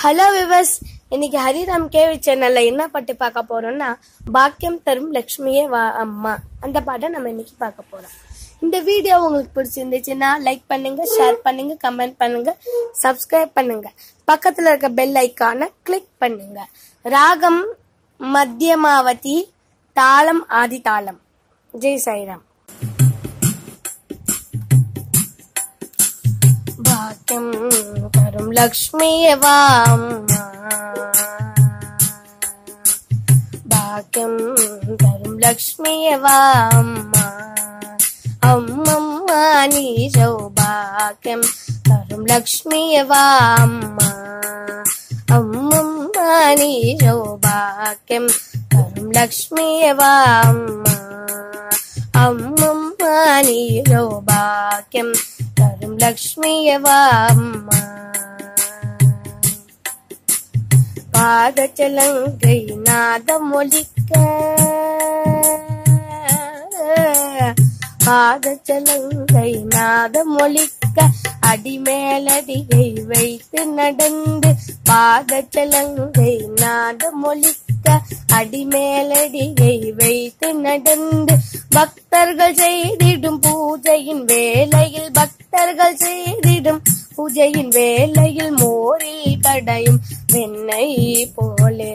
hello விவஸ் இன்னைக்கு Hariram KV சேனல்ல என்ன பாட்டு பார்க்க போறோம்னா பாக்கியம் தரும் லக்ஷ்மியே வா அம்மா அந்த பாட்டை நம்ம இன்னைக்கு பார்க்க போறோம் இந்த வீடியோ உங்களுக்கு பிடிச்சிருந்துச்சுன்னா லைக் பண்ணுங்க ஷேர் பண்ணுங்க கமெண்ட் பண்ணுங்க சப்ஸ்கிரைப் பண்ணுங்க பக்கத்துல இருக்க பெல் ஐக்கானை கிளிக் பண்ணுங்க ராகம் மத்தியமாவதி தாளம் ஆதி தாளம் ஜெய் சாய்ராம் பாக்கியம் தரும் லக்ஷ்மியே வா அம்மா பாக்கியம் தரும் லக்ஷ்மியே வா அம்மா அம்மம்மா நீ சௌபாக்கியம் தரும் லக்ஷ்மியே வா அம்மா அம்மம்மா நீ சௌபாக்கியம் தரும் லக்ஷ்மியே வா அம்மா அம்மம்மா நீ சௌபாக்கியம் தரும் லக்ஷ்மியே வா அம்மா பாதச்சலங்கை நாதமொழிக்க பாதச்சலங்கை நாதமொழிக்க அடிமேலடிகை வைத்து நடந்து பாதச்சலங்கை நாதமொழிக்க அடிமேலடிகை வைத்து நடந்து பக்தர்கள் செய்திடும் பூஜையின் வேளையில் பக்தர்கள் செய்திடும் பூஜையின் வேளையில் மோரில் கடையும் வெண்ணெய் போலே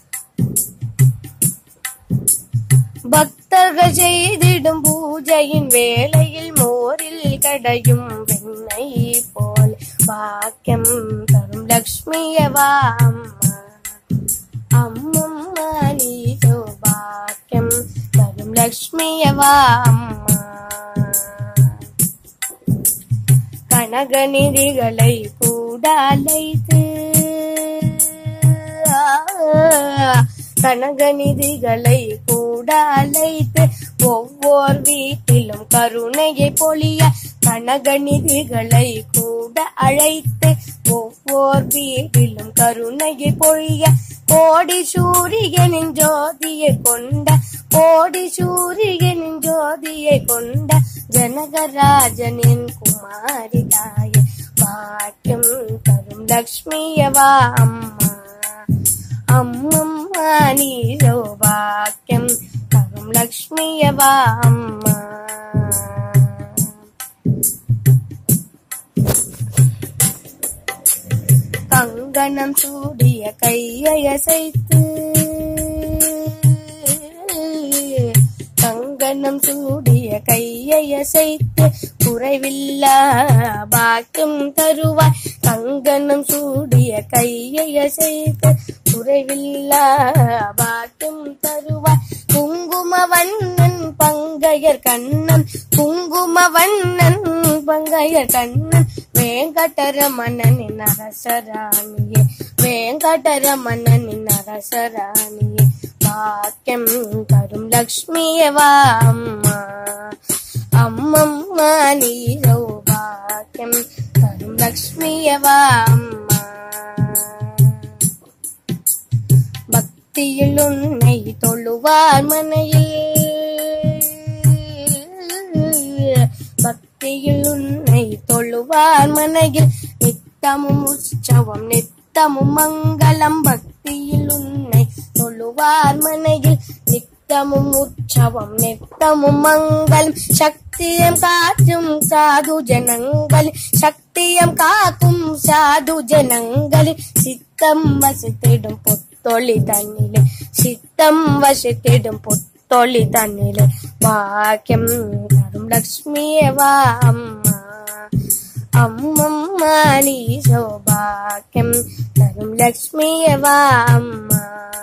பக்தர்கள் செய்திடும் பூஜையின் வேளையில் மோரில் கடையும் வெண்ணெய் போல் வாக்கியம் தரும் லக்ஷ்மியவா அம்மா அம்மம்மா நீ சௌபாக்கியம் தரும் லக்ஷ்மியவா அம்மா கனகநிதிகளை கூட அழைத்து கனகநிதிகளை கூட அழைத்து ஒவ்வொரு வீட்டிலும் கருணையை பொழிய கனகநிதிகளை கூட அழைத்து ஒவ்வொரு வீட்டிலும் கருணையை பொழிய கோடி சூரியனின் ஜோதியை கொண்ட கோடி சூரியனின் ஜோதியை கொண்ட ஜனகராஜனின் குமாரி தாய பாக்கியம் தரும் லக்ஷ்மியவா அம்மா அம்மம்மா நீ சௌபாக்கியம் தரும் லக்ஷ்மியவா அம்மா கங்கணம் சூடிய கையை அசைத்து கங்கணம் சூடிய கையை அசைத்து குறைவில்லா பாக்கியம் தருவாய் கங்கணம் சூடிய கையை அசைத்து குறைவில்லா பாக்கியம் தருவாய் குங்கும வண்ணன் பங்கையர் கண்ணன் குங்கும வண்ணன் பங்கையர் கண்ணன் வேங்கடரமணனின் அரசராணியே வேங்கடரமணனின் அரசராணியே பாக்கியம் தரும் லக்ஷ்மியவா அம்மா அம்மம்மா நீ சௌபாக்கியம் தரும் லக்ஷ்மியவா அம்மா பக்தியில் உன்னை தொழுவார் மனையில் பக்தியில் உன்னை தொழுவார் மனையில் நித்தமும் உற்சவம் நித்தமும் மங்களம் பக்தியில் உன்னை தொழுவார் மனையில் நித்தமும் உற்சவம் நித்தமும் மங்களம் சக்தியம் காற்றும் சாது ஜனங்கள் சக்தியம் காக்கும் சாது ஜனங்கள் சித்தம் வசித்திடும் பொத்தொளி தண்ணிலே சித்தம் வசித்திடும் பொத்தொளி தண்ணிலே பாக்கியம் தரும் லக்ஷ்மியவா அம்மா அம்மம்மா நீ சௌபாக்கியம் தரும் லக்ஷ்மியவா அம்மா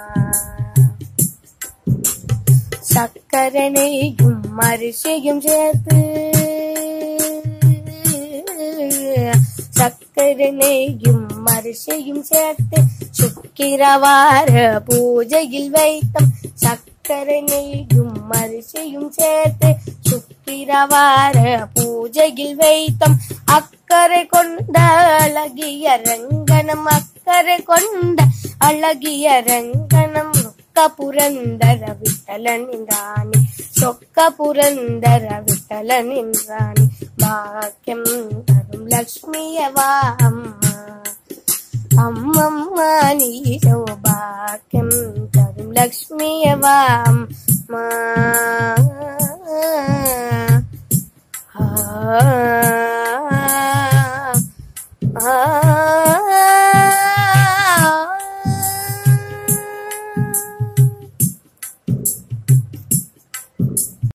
சக்கரனையும் அரிசியும் சேர்த்து சக்கரனையும் அரிசியும் சேர்த்து சுக்கிரவார பூஜையில் வைத்தம் சக்கரனையும் அரிசியும் சேர்த்து சுக்கிரவார பூஜையில் வைத்தம் அக்கறை கொண்ட அழகிய ரங்கனம் அக்கறை கொண்ட அழகிய ரங்கனம் சொக்க புரந்தர விட்டலனின்றானி சொக்க புரந்தர விட்டலனின்றானி பாக்கியம் தரும் லக்ஷ்மியவா அம்மா அம்மம்மா நீ சௌபாக்கியம் தரும் லக்ஷ்மியவா அம்மா ஆ